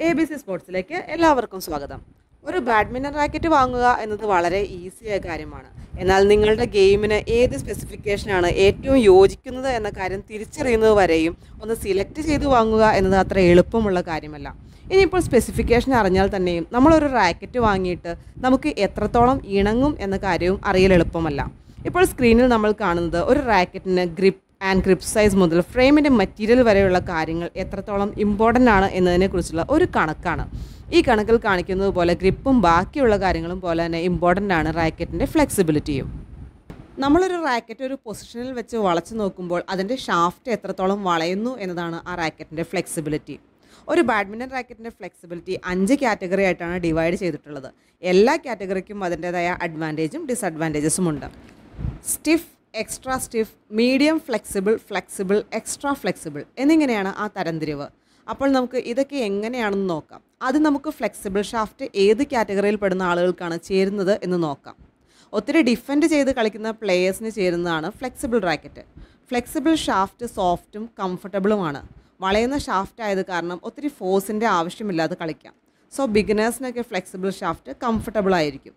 A B C സ്പോർട്സിലേക്ക് എല്ലാവർക്കും സ്വാഗതം ഒരു ബാഡ്മിൻ്റൺ റാക്കറ്റ് വാങ്ങുക എന്നത് വളരെ ഈസിയായ കാര്യമാണ് എന്നാൽ നിങ്ങളുടെ ഗെയിമിന് ഏത് സ്പെസിഫിക്കേഷനാണ് ഏറ്റവും യോജിക്കുന്നത് എന്ന കാര്യം തിരിച്ചറിയുന്നത് വരെയും ഒന്ന് സിലക്ട് ചെയ്ത് വാങ്ങുക എന്നത് അത്ര എളുപ്പമുള്ള കാര്യമല്ല ഇനിയിപ്പോൾ സ്പെസിഫിക്കേഷൻ അറിഞ്ഞാൽ തന്നെയും നമ്മളൊരു റാക്കറ്റ് വാങ്ങിയിട്ട് നമുക്ക് എത്രത്തോളം ഇണങ്ങും എന്ന കാര്യവും അറിയൽ എളുപ്പമല്ല ഇപ്പോൾ സ്ക്രീനിൽ നമ്മൾ കാണുന്നത് ഒരു റാക്കറ്റിന് ഗ്രിപ്പ് ആൻഡ് ഗ്രിപ്പ് സൈസ് മുതൽ ഫ്രെയിമിൻ്റെ മെറ്റീരിയൽ വരെയുള്ള കാര്യങ്ങൾ എത്രത്തോളം ഇമ്പോർട്ടൻ്റ് ആണ് എന്നതിനെക്കുറിച്ചുള്ള ഒരു കണക്കാണ് ഈ കണക്കിൽ കാണിക്കുന്നത് പോലെ ഗ്രിപ്പും ബാക്കിയുള്ള കാര്യങ്ങളും പോലെ തന്നെ ഇമ്പോർട്ടൻ്റ് ആണ് റാക്കറ്റിൻ്റെ ഫ്ലെക്സിബിലിറ്റിയും നമ്മളൊരു റാക്കറ്റ് ഒരു പൊസിഷനിൽ വെച്ച് വളച്ചു നോക്കുമ്പോൾ അതിൻ്റെ ഷാഫ്റ്റ് എത്രത്തോളം വളയുന്നു എന്നതാണ് ആ റാക്കറ്റിൻ്റെ ഫ്ലെക്സിബിലിറ്റി ഒരു ബാഡ്മിൻ്റൺ റാക്കറ്റിൻ്റെ ഫ്ലെക്സിബിലിറ്റി അഞ്ച് കാറ്റഗറി ആയിട്ടാണ് ഡിവൈഡ് ചെയ്തിട്ടുള്ളത് എല്ലാ കാറ്റഗറിക്കും അതിൻ്റേതായ അഡ്വാൻറ്റേജും ഡിസഡ്വാൻറ്റേജസും ഉണ്ട് stiff extra stiff medium flexible flexible extra flexible എന്നിങ്ങനെയാണ് ആ തരംതിരിവ് അപ്പോൾ നമുക്ക് ഇതൊക്കെ എങ്ങനെയാണെന്ന് നോക്കാം അത് നമുക്ക് ഫ്ലെക്സിബിൾ ഷാഫ്റ്റ് ഏത് കാറ്റഗറിയിൽ പെടുന്ന ആളുകൾക്കാണ് ചേരുന്നത് എന്ന് നോക്കാം ഒത്തിരി ഡിഫെൻഡ് ചെയ്ത് കളിക്കുന്ന പ്ലേയേഴ്സിന് ചേരുന്നതാണ് ഫ്ലെക്സിബിൾ റാക്കറ്റ് ഫ്ലെക്സിബിൾ ഷാഫ്റ്റ് സോഫ്റ്റും കംഫർട്ടബിളുമാണ് വളയുന്ന ഷാഫ്റ്റ് ആയത് കാരണം ഒത്തിരി ഫോഴ്സിൻ്റെ ആവശ്യമില്ലാതെ കളിക്കാം സോ ബിഗിനേഴ്സിനൊക്കെ ഫ്ലെക്സിബിൾ ഷാഫ്റ്റ് കംഫർട്ടബിൾ ആയിരിക്കും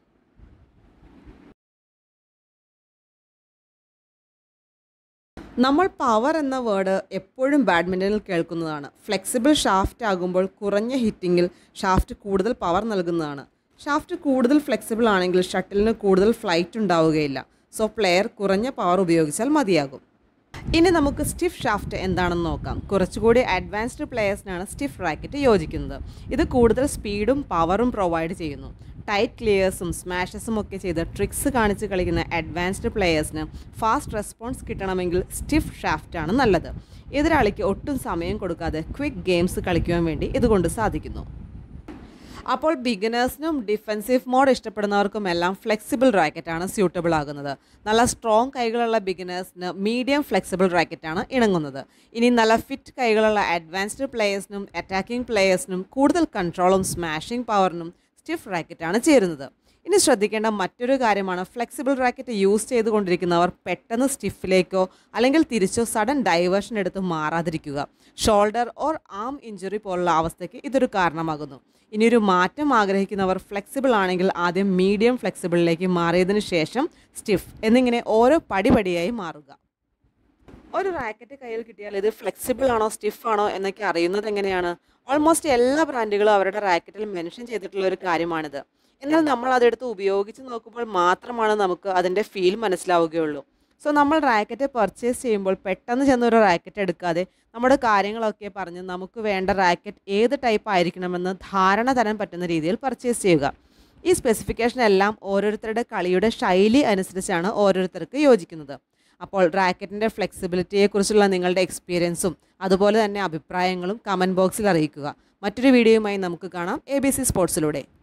നമ്മൾ പവർ എന്ന വേർഡ് എപ്പോഴും ബാഡ്മിൻ്റണിൽ കേൾക്കുന്നതാണ് ഫ്ലെക്സിബിൾ ഷാഫ്റ്റ് ആകുമ്പോൾ കുറഞ്ഞ ഹിറ്റിങ്ങിൽ ഷാഫ്റ്റ് കൂടുതൽ പവർ നൽകുന്നതാണ് ഷാഫ്റ്റ് കൂടുതൽ ഫ്ലെക്സിബിൾ ആണെങ്കിൽ ഷട്ടിലിന് കൂടുതൽ ഫ്ലൈറ്റ് ഉണ്ടാവുകയില്ല സോ പ്ലെയർ കുറഞ്ഞ പവർ ഉപയോഗിച്ചാൽ മതിയാകും ഇനി നമുക്ക് സ്റ്റിഫ് ഷാഫ്റ്റ് എന്താണെന്ന് നോക്കാം കുറച്ചുകൂടി അഡ്വാൻസ്ഡ് പ്ലെയേഴ്സിനാണ് സ്റ്റിഫ് റാക്കറ്റ് യോജിക്കുന്നത് ഇത് കൂടുതൽ സ്പീഡും പവറും പ്രൊവൈഡ് ചെയ്യുന്നു ടൈറ്റ് ക്ലിയേഴ്സും സ്മാഷസും ഒക്കെ ചെയ്ത് ട്രിക്സ് കാണിച്ച് കളിക്കുന്ന അഡ്വാൻസ്ഡ് പ്ലെയേഴ്സിന് ഫാസ്റ്റ് റെസ്പോൺസ് കിട്ടണമെങ്കിൽ സ്റ്റിഫ് ഷാഫ്റ്റാണ് നല്ലത് എതിരാളിക്ക് ഒട്ടും സമയം കൊടുക്കാതെ ക്വിക്ക് ഗെയിംസ് കളിക്കുവാൻ വേണ്ടി ഇതുകൊണ്ട് സാധിക്കുന്നു അപ്പോൾ ബിഗിനേഴ്സിനും ഡിഫെൻസീവ് മോഡ് ഇഷ്ടപ്പെടുന്നവർക്കും എല്ലാം ഫ്ലെക്സിബിൾ റാക്കറ്റാണ് സ്യൂട്ടബിൾ ആകുന്നത് നല്ല സ്ട്രോങ് കൈകളുള്ള ബിഗിനേഴ്സിന് മീഡിയം ഫ്ലെക്സിബിൾ റാക്കറ്റാണ് ഇണങ്ങുന്നത് ഇനി നല്ല ഫിറ്റ് കൈകളുള്ള അഡ്വാൻസ്ഡ് പ്ലേയേഴ്സിനും അറ്റാക്കിംഗ് പ്ലേയേഴ്സിനും കൂടുതൽ കൺട്രോളും സ്മാഷിംഗ് പവറിനും സ്റ്റിഫ് റാക്കറ്റാണ് ചേരുന്നത് ഇനി ശ്രദ്ധിക്കേണ്ട മറ്റൊരു കാര്യമാണ് ഫ്ലെക്സിബിൾ റാക്കറ്റ് യൂസ് ചെയ്തുകൊണ്ടിരിക്കുന്നവർ പെട്ടെന്ന് സ്റ്റിഫിലേക്കോ അല്ലെങ്കിൽ തിരിച്ചോ സഡൻ ഡൈവേർഷൻ എടുത്ത് മാറാതിരിക്കുക ഷോൾഡർ ഓർ ആം ഇഞ്ചുറി പോലുള്ള അവസ്ഥയ്ക്ക് ഇതൊരു കാരണമാകുന്നു ഇനി ഒരു മാറ്റം ആഗ്രഹിക്കുന്നവർ ഫ്ലെക്സിബിൾ ആണെങ്കിൽ ആദ്യം മീഡിയം ഫ്ലെക്സിബിളിലേക്ക് മാറിയതിനു ശേഷം സ്റ്റിഫ് എന്നിങ്ങനെ ഓരോ പടിപടിയായി മാറുക ഒരു റാക്കറ്റ് കയ്യിൽ കിട്ടിയാൽ ഇത് ഫ്ലെക്സിബിൾ ആണോ സ്റ്റിഫ് ആണോ എന്നൊക്കെ അറിയുന്നത് എങ്ങനെയാണ് ഓൾമോസ്റ്റ് എല്ലാ ബ്രാൻഡുകളും അവരുടെ റാക്കറ്റിൽ മെൻഷൻ ചെയ്തിട്ടുള്ള ഒരു കാര്യമാണിത് എന്നാൽ നമ്മൾ അതെടുത്ത് ഉപയോഗിച്ച് നോക്കുമ്പോൾ മാത്രമാണ് നമുക്ക് അതിൻ്റെ ഫീൽ മനസ്സിലാവുകയുള്ളൂ സോ നമ്മൾ റാക്കറ്റ് പർച്ചേസ് ചെയ്യുമ്പോൾ പെട്ടെന്ന് ചെന്ന് ഒരു റാക്കറ്റ് എടുക്കാതെ നമ്മുടെ കാര്യങ്ങളൊക്കെ പറഞ്ഞ് നമുക്ക് വേണ്ട റാക്കറ്റ് ഏത് ടൈപ്പ് ആയിരിക്കണമെന്ന് ധാരണ തരാൻ പറ്റുന്ന രീതിയിൽ പർച്ചേസ് ചെയ്യുക ഈ സ്പെസിഫിക്കേഷൻ എല്ലാം ഓരോരുത്തരുടെ കളിയുടെ ശൈലി അനുസരിച്ചാണ് ഓരോരുത്തർക്ക് യോജിക്കുന്നത് അപ്പോൾ റാക്കറ്റിൻ്റെ ഫ്ലെക്സിബിലിറ്റിയെക്കുറിച്ചുള്ള നിങ്ങളുടെ എക്സ്പീരിയൻസും അതുപോലെ തന്നെ അഭിപ്രായങ്ങളും കമൻറ്റ് ബോക്സിൽ അറിയിക്കുക മറ്റൊരു വീഡിയോയുമായി നമുക്ക് കാണാം എ ബി സി സ്പോർട്സിലൂടെ